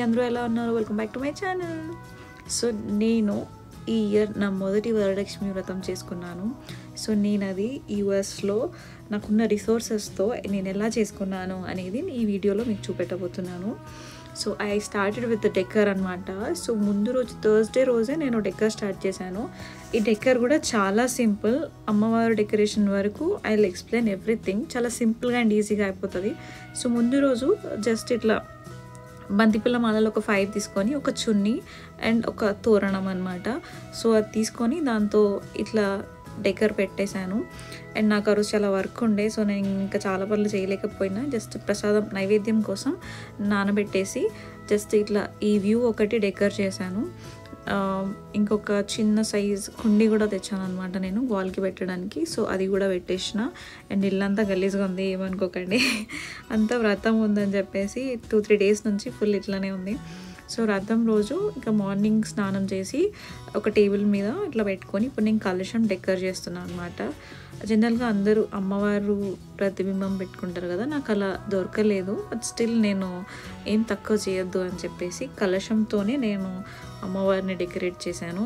అందరూ ఎలా ఉన్నారు welcome back to my channel so నేను ఈ ఇయర్ నా మొదటి వరలక్ష్మి వ్రతం చేసుకున్నాను సో నేను అది యూఎస్లో నాకున్న రిసోర్సెస్తో నేను ఎలా చేసుకున్నాను అనేది ఈ వీడియోలో మీకు చూపెట్టబోతున్నాను so I started with decker అనమాట సో ముందు రోజు థర్స్డే రోజే నేను డెక్కర్ స్టార్ట్ చేశాను ఈ డెక్కర్ కూడా చాలా సింపుల్ అమ్మవారు డెకరేషన్ వరకు ఐ విల్ ఎక్స్ప్లెయిన్ ఎవ్రీథింగ్ చాలా సింపుల్గా అండ్ ఈజీగా అయిపోతుంది సో ముందు రోజు జస్ట్ ఇట్లా బంతిపిల్ల మాలలో ఒక ఫైవ్ తీసుకొని ఒక చున్నీ అండ్ ఒక తోరణం అనమాట సో అది తీసుకొని దాంతో ఇట్లా డెకర్ పెట్టేశాను అండ్ నాకు ఆ రోజు చాలా వర్క్ ఉండే సో నేను ఇంకా చాలా పనులు చేయలేకపోయినా జస్ట్ ప్రసాదం నైవేద్యం కోసం నానబెట్టేసి జస్ట్ ఇట్లా ఈ వ్యూ ఒకటి డెకర్ చేశాను ఆ, ఇంకొక చిన్న సైజ్ కుండి కూడా తెచ్చాను అనమాట నేను వాల్కి పెట్టడానికి సో అది కూడా పెట్టేసిన అండ్ ఇల్లంతా గలీజ్గా ఉంది ఏమనుకోకండి అంతా వ్రతం ఉందని చెప్పేసి టూ త్రీ డేస్ నుంచి ఫుల్ ఇట్లానే ఉంది సో వ్రతం రోజు ఇంకా మార్నింగ్ స్నానం చేసి ఒక టేబుల్ మీద ఇట్లా పెట్టుకొని ఇప్పుడు నేను కలుషం డెకర్ చేస్తున్నాను అనమాట జనరల్గా అందరూ అమ్మవారు ప్రతిబింబం పెట్టుకుంటారు కదా నాకు అలా దొరకలేదు బట్ స్టిల్ నేను ఏం తక్కువ చేయొద్దు అని చెప్పేసి కలశంతోనే నేను అమ్మవారిని డెకరేట్ చేశాను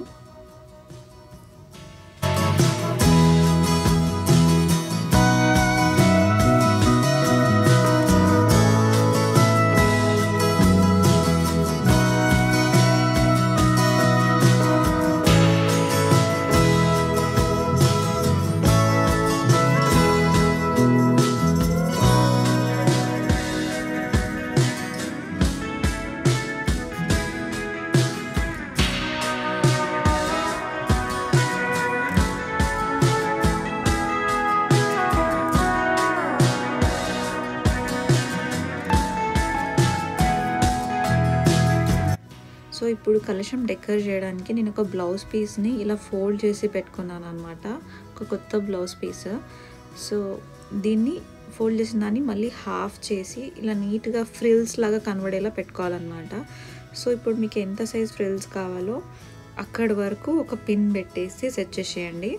సో ఇప్పుడు కలశం డెకర్ చేయడానికి నేను ఒక బ్లౌజ్ పీస్ని ఇలా ఫోల్డ్ చేసి పెట్టుకున్నాను అనమాట ఒక కొత్త బ్లౌజ్ పీస్ సో దీన్ని ఫోల్డ్ చేసిన దాన్ని మళ్ళీ హాఫ్ చేసి ఇలా నీట్గా ఫ్రిల్స్ లాగా కనబడేలా పెట్టుకోవాలన్నమాట సో ఇప్పుడు మీకు ఎంత సైజ్ ఫ్రిల్స్ కావాలో అక్కడి వరకు ఒక పిన్ పెట్టేసి సెట్ చేసేయండి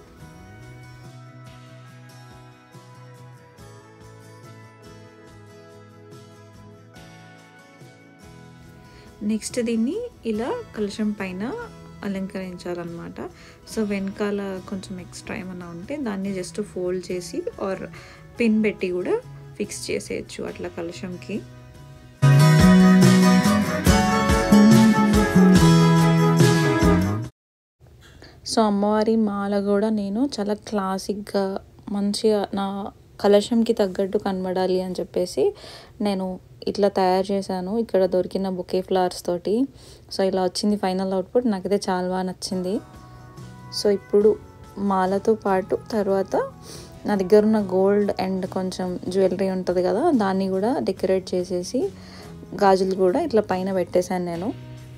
నెక్స్ట్ దీన్ని ఇలా కలుషం పైన అలంకరించాలన్నమాట సో వెనకాల కొంచెం ఎక్స్ట్రా ఏమన్నా ఉంటే దాన్ని జస్ట్ ఫోల్డ్ చేసి ఆర్ పిన్ పెట్టి కూడా ఫిక్స్ చేసేయచ్చు అట్లా కలుషంకి సో అమ్మవారి మాల కూడా నేను చాలా క్లాసిక్గా మంచిగా నా కలశంకి తగ్గట్టు కనబడాలి అని చెప్పేసి నేను ఇట్లా తయారు చేశాను ఇక్కడ దొరికిన బొకే ఫ్లవర్స్ తోటి సో ఇలా వచ్చింది ఫైనల్ అవుట్పుట్ నాకైతే చాలా బాగా నచ్చింది సో ఇప్పుడు మాలతో పాటు తర్వాత నా దగ్గర ఉన్న గోల్డ్ అండ్ కొంచెం జ్యువెలరీ ఉంటుంది కదా దాన్ని కూడా డెకరేట్ చేసేసి గాజులు కూడా ఇట్లా పైన పెట్టేశాను నేను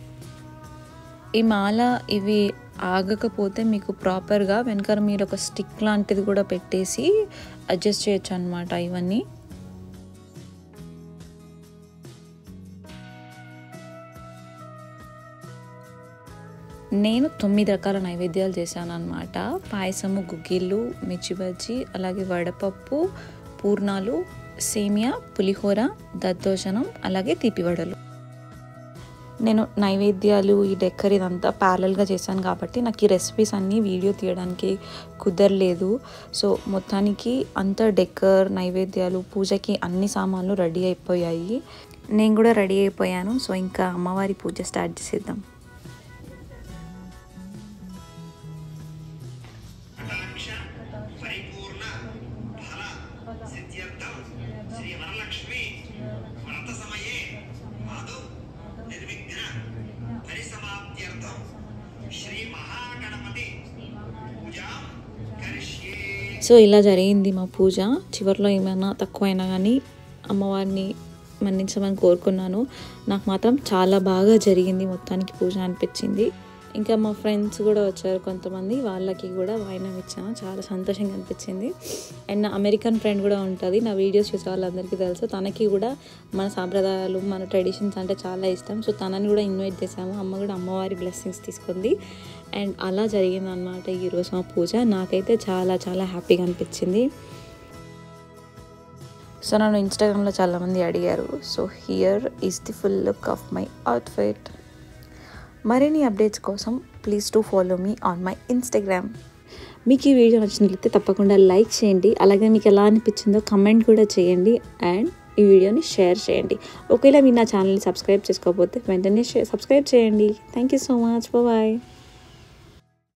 ఈ మాల ఇవి ఆగకపోతే మీకు ప్రాపర్గా వెనకాల మీరు ఒక స్టిక్ లాంటిది కూడా పెట్టేసి అడ్జస్ట్ చేయొచ్చు అనమాట ఇవన్నీ నేను తొమ్మిది రకాల నైవేద్యాలు చేశాను అనమాట పాయసము గుగ్గిళ్ళు మిర్చి బజ్జి అలాగే వడపప్పు పూర్ణాలు సేమియా పులిహోర దద్దోజనం అలాగే తీపి వడలు నేను నైవేద్యాలు ఈ డెక్కర్ ఇదంతా ప్యారల్గా చేశాను కాబట్టి నాకు ఈ రెసిపీస్ అన్నీ వీడియో తీయడానికి కుదరలేదు సో మొత్తానికి అంత డెక్కర్ నైవేద్యాలు పూజకి అన్ని సామాన్లు రెడీ అయిపోయాయి నేను కూడా రెడీ అయిపోయాను సో ఇంకా అమ్మవారి పూజ స్టార్ట్ చేసేద్దాం కటాక్ష పరిపూర్ణ ఫల సిద్ధ్యర్థం శ్రీ వరలక్ష్మి వ్రత సమయే ఆదౌ నిర్విఘ్న పరిసమాప్త్యర్థం శ్రీ మహాగణపతి పూజాం కరిష్యే సో ఇలా జరిగింది మా పూజ చివరిలో ఏమైనా తక్కువైనా కానీ అమ్మవారిని మన్నించమని కోరుకున్నాను నాకు మాత్రం చాలా బాగా జరిగింది మొత్తానికి పూజ అనిపించింది ఇంకా మా ఫ్రెండ్స్ కూడా వచ్చారు కొంతమంది వాళ్ళకి కూడా వాయినం ఇచ్చాను చాలా సంతోషంగా అనిపించింది అండ్ నా అమెరికన్ ఫ్రెండ్ కూడా ఉంటుంది నా వీడియోస్ చూసే వాళ్ళందరికీ తెలుసు తనకి కూడా మన సాంప్రదాయాలు మన ట్రెడిషన్స్ అంటే చాలా ఇష్టం సో తనని కూడా ఇన్వైట్ చేసాము అమ్మ కూడా అమ్మవారి బ్లెస్సింగ్స్ తీసుకుంది అండ్ అలా జరిగింది అనమాట ఈరోజు మా పూజ నాకైతే చాలా చాలా హ్యాపీగా అనిపించింది సో నన్ను ఇన్స్టాగ్రామ్లో చాలామంది అడిగారు so here is the full look of my outfit మరిన్ని అప్డేట్స్ కోసం please to follow me on my Instagram మీకు ఈ వీడియో నచ్చినట్లయితే తప్పకుండా లైక్ చేయండి అలాగే మీకు ఎలా అనిపించిందో కమెంట్ కూడా చేయండి అండ్ ఈ వీడియోని షేర్ చేయండి ఒకవేళ మీరు నా ఛానల్ని సబ్స్క్రైబ్ చేసుకోకపోతే వెంటనే సబ్స్క్రైబ్ చేయండి thank you so much bye